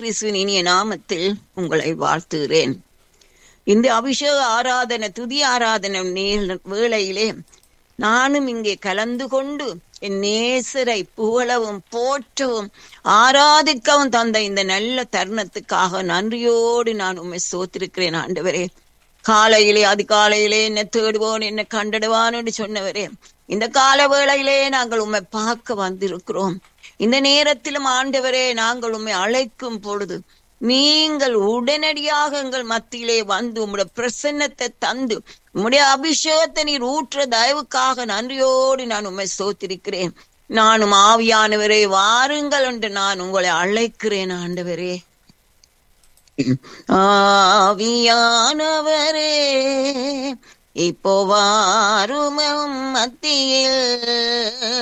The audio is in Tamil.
கிறிஸ்துவின் இனிய நாமத்தில் உங்களை வாழ்த்துகிறேன் இந்த அபிஷேக ஆராதனை துதி ஆராதனை நேர- வேளையிலே நானும் இங்கே கலந்து கொண்டு என் நேசரை புகழவும் போற்றவும் ஆராதிக்கவும் தந்த இந்த நல்ல தருணத்துக்காக நன்றியோடு நான் உண்மை சோத்திருக்கிறேன் ஆண்டவரே காலையிலே அதிகாலையிலே என்ன தேடுவோன் என்ன கண்டிடுவான் என்று சொன்னவரே இந்த கால வேளையிலே நாங்கள் உம்மை பார்க்க வந்திருக்கிறோம் இந்த நேரத்திலும் ஆண்டவரே நாங்கள் உம்மை அழைக்கும் பொழுது நீங்கள் உடனடியாக எங்கள் மத்தியிலே வந்து உம்முடைய பிரசன்னத்தை தந்து உம்முடைய அபிஷேகத்தை நீர் ஊற்ற தயவுக்காக நன்றியோடு நான் உம்மை சோத்திருக்கிறேன் நானும் ஆவியானவரே வாருங்கள் என்று நான் உங்களை அழைக்கிறேன் ஆண்டவரே ஆவியானவரே இப்போ வாரும் மத்தியில்